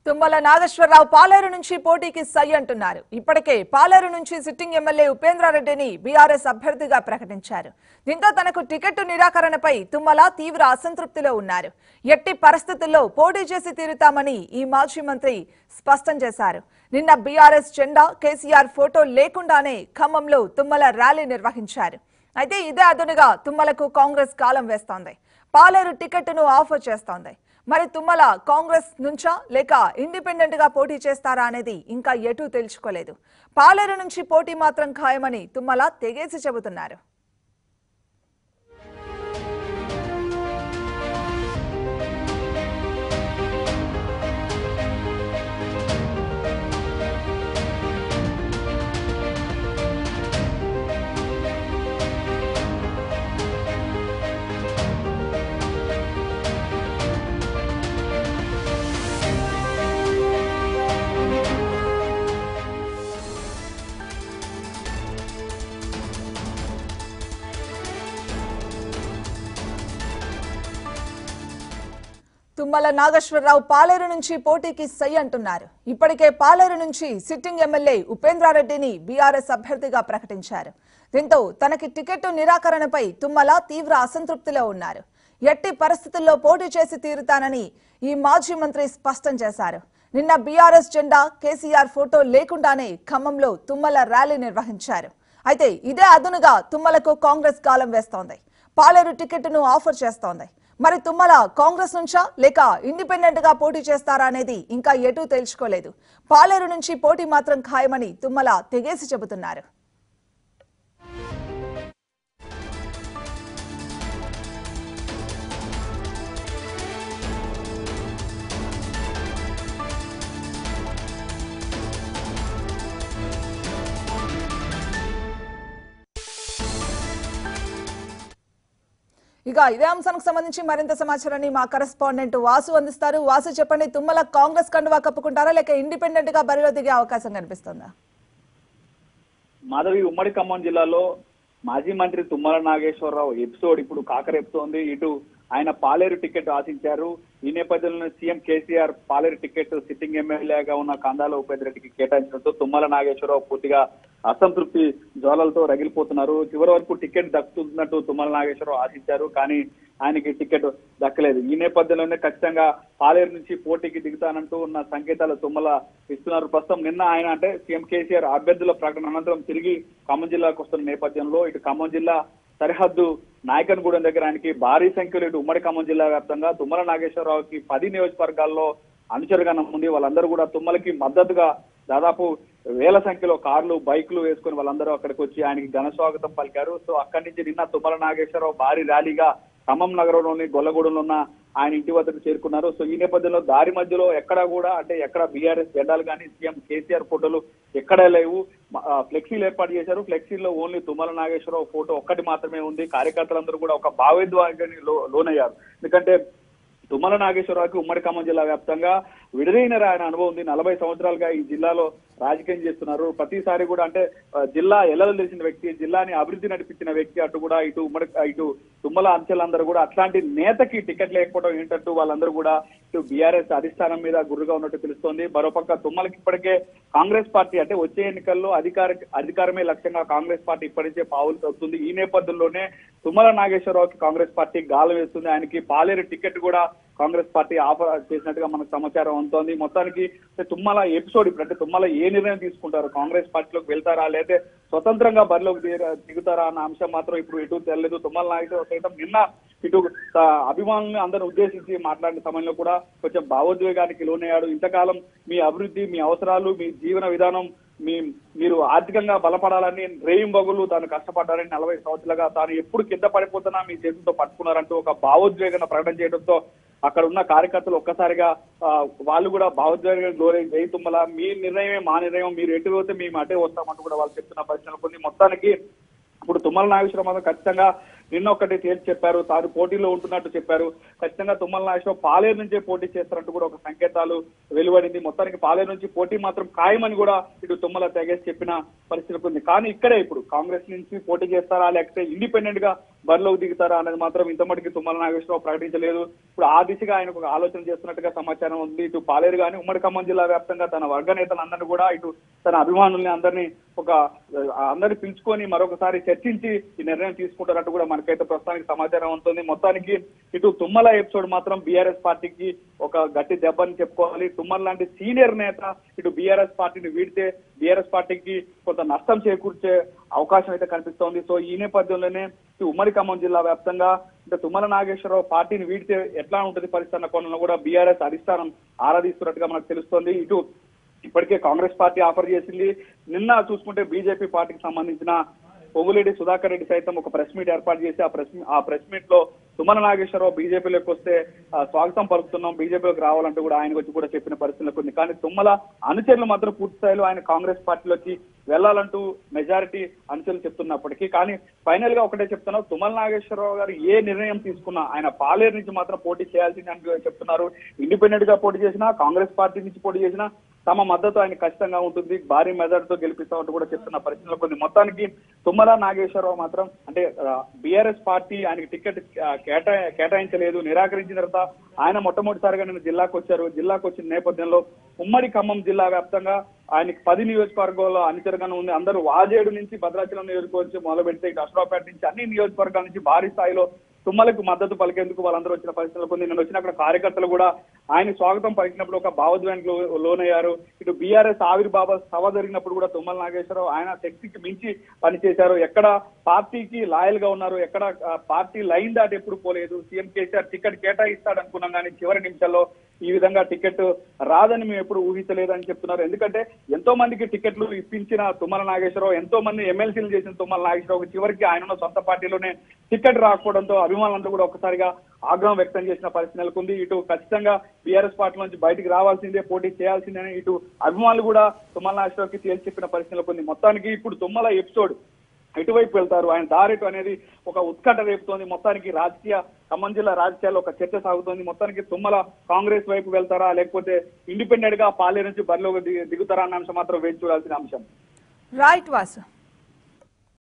తుమ్మల నాగేశ్వరరావు పాలేరు నుంచి పోటీకి సై అంటున్నారు ఇప్పటికే పాలేరు నుంచి సిట్టింగ్ ఎమ్మెల్యే ఉపేంద్రారెడ్డిని బీఆర్ఎస్ అభ్యర్థిగా ప్రకటించారు దీంతో తనకు టికెట్ నిరాకరణపై తుమ్మల తీవ్ర అసంతృప్తిలో ఉన్నారు ఎట్టి పరిస్థితుల్లో పోటీ చేసి తీరుతామని ఈ మాజీ మంత్రి స్పష్టం చేశారు నిన్న బీఆర్ఎస్ జెండా కేసీఆర్ ఫోటో లేకుండానే ఖమ్మంలో తుమ్మల ర్యాలీ నిర్వహించారు అయితే ఇదే అదునుగా తుమ్మలకు కాంగ్రెస్ కాలం వేస్తోంది పాలేరు టికెట్ను ఆఫర్ చేస్తోంది మరి తుమ్మల కాంగ్రెస్ నుంచా లేక ఇండిపెండెంట్ గా పోటీ చేస్తారా అనేది ఇంకా ఎటూ తెలుసుకోలేదు పాలేరు నుంచి పోటీ మాత్రం ఖాయమని తుమ్మల తెగేసి చెబుతున్నారు తుమ్మల నాగేశ్వరరావు పాలేరు నుంచి పోటీకి సై అంటున్నారు ఇప్పటికే పాలేరు నుంచి సిట్టింగ్ ఎమ్మెల్యే ఉపేంద్రారెడ్డిని బీఆర్ఎస్ అభ్యర్థిగా ప్రకటించారు దీంతో తనకి టికెట్ నిరాకరణపై తుమ్మల తీవ్ర అసంతృప్తిలో ఉన్నారు ఎట్టి పరిస్థితుల్లో పోటీ చేసి తీరుతానని ఈ మాజీ మంత్రి స్పష్టం చేశారు నిన్న బీఆర్ఎస్ జెండా కేసీఆర్ ఫోటో లేకుండానే ఖమ్మంలో తుమ్మల ర్యాలీ నిర్వహించారు అయితే ఇదే అదునుగా తుమ్మలకు కాంగ్రెస్ కాలం వేస్తోంది పాలేరు టికెట్ను ఆఫర్ చేస్తోంది మరి తుమ్మల కాంగ్రెస్ నుంచా లేక ఇండిపెండెంట్ గా పోటీ చేస్తారా అనేది ఇంకా ఎటూ తేల్చుకోలేదు పాలేరు నుంచి పోటీ మాత్రం ఖాయమని తుమ్మల తెగేసి చెబుతున్నారు ఇక ఇదే అంశానికి సంబంధించి మరింత సమాచారాన్ని మా కరెస్పాండెంట్ వాసు అందిస్తారు వాసు చెప్పండి తుమ్మల కాంగ్రెస్ కండువా కప్పుకుంటారా లేక ఇండిపెండెంట్ గా బరిలో దిగే అవకాశం కనిపిస్తుందా మాధవి ఉమ్మడి ఖమ్మం జిల్లాలో మాజీ మంత్రి తుమ్మల నాగేశ్వరరావు ఎపిసోడ్ ఇప్పుడు కాకరేపుతోంది ఇటు ఆయన పాలేరు టికెట్ ఆశించారు ఈ నేపథ్యంలో CM KCR Paleru ticket sitting ఎమ్మెల్యేగా ఉన్న కందాల ఉపేంద్రెడ్డికి కేటాయించడంతో తుమ్మల నాగేశ్వరరావు పూర్తిగా అసంతృప్తి జ్వాలలతో రగిలిపోతున్నారు చివరి వరకు టికెట్ దక్కుతున్నట్టు తుమ్మల నాగేశ్వరరావు ఆశించారు కానీ ఆయనకి టికెట్ దక్కలేదు ఈ నేపథ్యంలోనే ఖచ్చితంగా పాలేరు నుంచి పోటీకి దిగుతానంటూ ఉన్న సంకేతాలు తుమ్మల ఇస్తున్నారు ప్రస్తుతం నిన్న ఆయన అంటే సీఎం కేసీఆర్ అభ్యర్థుల ప్రకటన అనంతరం తిరిగి ఖమ్మం జిల్లాకు వస్తున్న నేపథ్యంలో ఇటు ఖమ్మం జిల్లా సరిహద్దు నాయకన్గూడెం దగ్గర ఆయనకి భారీ సంఖ్యలో ఇటు ఉమ్మడి ఖమ్మం జిల్లా వ్యాప్తంగా తుమ్మల నాగేశ్వరరావుకి పది నియోజకవర్గాల్లో అనుచరుగా ఉంది వాళ్ళందరూ కూడా తుమ్మలకి మద్దతుగా దాదాపు వేల సంఖ్యలో కార్లు బైక్లు వేసుకుని వాళ్ళందరూ అక్కడికి వచ్చి ఆయనకి ఘన స్వాగతం పలికారు సో అక్కడి నుంచి నిన్న తుమ్మల నాగేశ్వరరావు భారీ ర్యాలీగా ఖమ్మం నగరంలోని గొల్లగూడెంలో ఉన్న ఆయన ఇంటి వద్దకు చేరుకున్నారు సో ఈ నేపథ్యంలో దారి మధ్యలో ఎక్కడా కూడా అంటే ఎక్కడ బీఆర్ఎస్ జెండాలు కానీ సీఎం కేసీఆర్ ఫోటోలు ఎక్కడా లేవు మ- ఆ, ఫ్లెక్సీలు ఏర్పాటు చేశారు ఫ్లెక్సీలో ఓన్లీ తుమ్మల నాగేశ్వరరావు ఫోటో ఒక్కటి మాత్రమే ఉంది కార్యకర్తలందరూ కూడా ఒక భావోద్వేగానికి లో లోనయ్యారు ఎందుకంటే తుమ్మల నాగేశ్వరరావుకి ఉమ్మడి ఖమ్మం జిల్లా వ్యాప్తంగా విడదైన ఆయన అనుభవం ఉంది నలభై సంవత్సరాలుగా ఈ జిల్లాలో రాజకీయం చేస్తున్నారు ప్రతిసారి కూడా అంటే ఆ, జిల్లా ఎల్లలు తెలిసిన వ్యక్తి జిల్లాని అభివృద్ధి నడిపించిన వ్యక్తి అటు కూడా ఇటు ఉమ్మడి ఇటు తుమ్మల అంచెలందరూ కూడా అట్లాంటి నేతకి టికెట్ లేకపోవడం ఏంటంటూ వాళ్ళందరూ కూడా ఇటు బీఆర్ఎస్ అధిష్టానం మీద గుర్రుగా ఉన్నట్టు తెలుస్తోంది మరోపక్క తుమ్మలకి ఇప్పటికే కాంగ్రెస్ పార్టీ అంటే వచ్చే ఎన్నికల్లో అధికార అధికారమే లక్ష్యంగా కాంగ్రెస్ పార్టీ ఇప్పటికే పావులు తొక్కుతుంది ఈ నేపథ్యంలోనే తుమ్మల నాగేశ్వరరావుకి కాంగ్రెస్ పార్టీ గాలం వేస్తుంది ఆయనకి పాలేరు టికెట్ కూడా కాంగ్రెస్ పార్టీ ఆఫర్ చేసినట్టుగా మనకు సమాచారం అందుతోంది మొత్తానికి అంటే తుమ్మల ఎపిసోడ్ ఇప్పుడు అంటే తుమ్మల ఏ నిర్ణయం తీసుకుంటారు కాంగ్రెస్ పార్టీలోకి వెళ్తారా లేదా స్వతంత్రంగా బరిలోకి దిగ- దిగుతారా అన్న అంశం మాత్రం ఇప్పుడు ఎటు తెలియదు తుమ్మల నాయుడు సైతం నిన్న ఇటు ఆ, అభిమానుల్ని అందరిని ఉద్దేశించి మాట్లాడిన సమయంలో కూడా కొంచెం భావోద్వేగానికి లోనయ్యాడు ఇంతకాలం మీ అభివృద్ధి మీ అవసరాలు మీ జీవన విధానం మీ మీరు ఆర్థికంగా బలపడాలని రేయింబగులు తాను కష్టపడ్డారని నలభై సంవత్సరాలుగా తాను ఎప్పుడు కింద పడిపోతున్నా మీ చేతులతో పట్టుకున్నారంటూ ఒక భావోద్వేగన ప్రకటన చేయడంతో అక్కడ ఉన్న కార్యకర్తలు ఒక్కసారిగా ఆ, వాళ్ళు కూడా భావోద్వేగం లోరై జై తుమ్మల మీ నిర్ణయమే మా నిర్ణయం మీరు ఎటు పోతే మేము అటే వస్తామంటూ కూడా వాళ్ళు చెప్తున్న పరిస్థితులు కొన్ని మొత్తానికి ఇప్పుడు తుమ్మల నాగేశ్వరం మాత్రం ఖచ్చితంగా నిన్న ఒకటి తేల్చి చెప్పారు తాను పోటీలో ఉంటున్నట్టు చెప్పారు ఖచ్చితంగా తుమ్మల నాగేశ్వరరావు పాలేరు నుంచే పోటీ చేస్తారంటూ కూడా ఒక సంకేతాలు వెలువడింది మొత్తానికి పాలేరు నుంచి పోటీ మాత్రం ఖాయమని కూడా ఇటు తుమ్మల తెగేసి చెప్పిన పరిస్థితి ఉంది కానీ ఇక్కడే ఇప్పుడు కాంగ్రెస్ నుంచి పోటీ చేస్తారా లేకపోతే ఇండిపెండెంట్ గా బరిలోకి దిగుతారా అనేది మాత్రం ఇంత మటుకు తుమ్మల నాగేశ్వరరావు ప్రకటించలేదు ఇప్పుడు ఆ దిశగా ఆయనకు ఒక ఆలోచన చేస్తున్నట్టుగా సమాచారం ఉంది ఇటు పాలేరు కానీ ఉమ్మడి ఖమ్మం జిల్లా వ్యాప్తంగా తన వర్గ నేతలందరినీ కూడా ఇటు తన అభిమానుల్ని అందరినీ ఒక ఆ, అందరినీ పిలుచుకొని మరొకసారి చర్చించి ఈ నిర్ణయం తీసుకుంటారంటూ కూడా మనకైతే ప్రస్తుతానికి సమాచారం ఉంటుంది మొత్తానికి ఇటు తుమ్మల ఎపిసోడ్ మాత్రం బీఆర్ఎస్ పార్టీకి ఒక గట్టి దెబ్బని చెప్పుకోవాలి తుమ్మల లాంటి సీనియర్ నేత ఇటు బీఆర్ఎస్ పార్టీని వీడితే బీఆర్ఎస్ పార్టీకి కొంత నష్టం చేకూర్చే అవకాశం అయితే కనిపిస్తోంది సో ఈ నేపథ్యంలోనే ఇటు ఉమ్మడి ఖమ్మం జిల్లా వ్యాప్తంగా అంటే తుమ్మల నాగేశ్వరరావు పార్టీని వీడితే ఎట్లా ఉంటుంది పరిస్థితి అన్న కోణంలో కూడా బీఆర్ఎస్ అధిష్టానం ఆరాధిస్తున్నట్టుగా మనకు తెలుస్తోంది ఇటు ఇప్పటికే కాంగ్రెస్ పార్టీ ఆఫర్ చేసింది నిన్న చూసుకుంటే బీజేపీ పార్టీకి సంబంధించిన పొంగులేడి సుధాకర్ రెడ్డి సైతం ఒక ప్రెస్ మీట్ ఏర్పాటు చేసి ఆ ప్రెస్ ఆ ప్రెస్ మీట్ లో తుమ్మల నాగేశ్వరరావు బీజేపీలోకి వస్తే ఆ, స్వాగతం పలుకుతున్నాం బీజేపీలోకి రావాలంటూ కూడా ఆయన వచ్చి కూడా చెప్పిన పరిస్థితులకు ఉంది కానీ తుమ్మల అనుచరులు మాత్రం పూర్తి స్థాయిలో ఆయన కాంగ్రెస్ పార్టీలోకి వెళ్లాలంటూ మెజారిటీ అనుచరులు చెప్తున్నప్పటికీ కానీ ఫైనల్ గా ఒకటే చెప్తున్నా తుమ్మల నాగేశ్వరరావు గారు ఏ నిర్ణయం తీసుకున్నా ఆయన పాలేరు నుంచి మాత్రం పోటీ చేయాల్సింది అని చెప్తున్నారు ఇండిపెండెంట్ గా పోటీ చేసినా కాంగ్రెస్ పార్టీ నుంచి పోటీ చేసినా తమ మద్దతు ఆయన ఖచ్చితంగా ఉంటుంది భారీ మెజార్టీతో గెలిపిస్తామంటూ కూడా చెప్తున్న పరిస్థితుల్లో కొన్ని మొత్తానికి తుమ్మల నాగేశ్వరరావు మాత్రం అంటే బీఆర్ఎస్ పార్టీ ఆయనకి టికెట్ ఆ, కేటా కేటాయించలేదు నిరాకరించిన తర్వాత ఆయన మొట్టమొదటిసారిగా నేను జిల్లాకు వచ్చారు జిల్లాకు వచ్చిన నేపథ్యంలో ఉమ్మడి ఖమ్మం జిల్లా వ్యాప్తంగా ఆయనకి పది నియోజకవర్గాల్లో అనుచరుగానే ఉంది అందరూ వాజేడు నుంచి భద్రాచలం నియోజకవర్గం మొదలు పెడితే ఇటు అశ్రాపేట నుంచి అన్ని నియోజకవర్గాల నుంచి భారీ స్థాయిలో తుమ్మలకు మద్దతు పలికేందుకు వాళ్ళందరూ వచ్చిన పరిస్థితులకు నిన్న వచ్చిన అక్కడ కార్యకర్తలు కూడా ఆయన స్వాగతం పలికినప్పుడు ఒక భావోద్వేగానికి లో- లోనయ్యారు ఇటు బీఆర్ఎస్ ఆవిర్భావ సభ జరిగినప్పుడు కూడా తుమ్మల నాగేశ్వరరావు ఆయన శక్తికి మించి పనిచేశారు ఎక్కడ పార్టీకి లాయల్ గా ఉన్నారు ఎక్కడ ఆ, పార్టీ లైన్ దాటి ఎప్పుడు పోలేదు సీఎం కేసీఆర్ టికెట్ కేటాయిస్తాడు అనుకున్నాం కానీ చివరి నిమిషాల్లో ఈ విధంగా టికెట్ రాదని మేము ఎప్పుడు ఊహించలేదని చెప్తున్నారు ఎందుకంటే ఎంతో మందికి టికెట్లు ఇప్పించిన తుమ్మల నాగేశ్వరరావు ఎంతో మంది ఎమ్మెల్సీలు చేసిన తుమ్మల నాగేశ్వరరావు చివరికి ఆయన ఉన్న సొంత పార్టీలోనే టికెట్ రాకపోవడంతో అభిమానులంతా కూడా ఒక్కసారిగా ఆగ్రహం వ్యక్తం చేసిన పరిస్థితి నెలకొంది ఇటు ఖచ్చితంగా బీఆర్ఎస్ పార్టీ నుంచి బయటికి రావాల్సిందే పోటీ చేయాల్సిందే అని ఇటు అభిమానులు కూడా తుమ్మల నాగేశ్వరరావుకి తేల్చి చెప్పిన పరిస్థితి నెలకొంది మొత్తానికి ఇప్పుడు తుమ్మల ఎపిసోడ్ ఎటువైపు వెళ్తారు ఆయన దారెటు అనేది ఒక ఉత్కంఠ రేపుతోంది మొత్తానికి రాజకీయ ఖమ్మం జిల్లా రాజకీయాల్లో ఒక చర్చ సాగుతోంది మొత్తానికి తుమ్మల కాంగ్రెస్ వైపు వెళ్తారా లేకపోతే ఇండిపెండెంట్ గా పాలే నుంచి బరిలోకి దిగు- దిగుతారా అన్న అంశం మాత్రం వేచి చూడాల్సిన అంశం రైట్ వాసు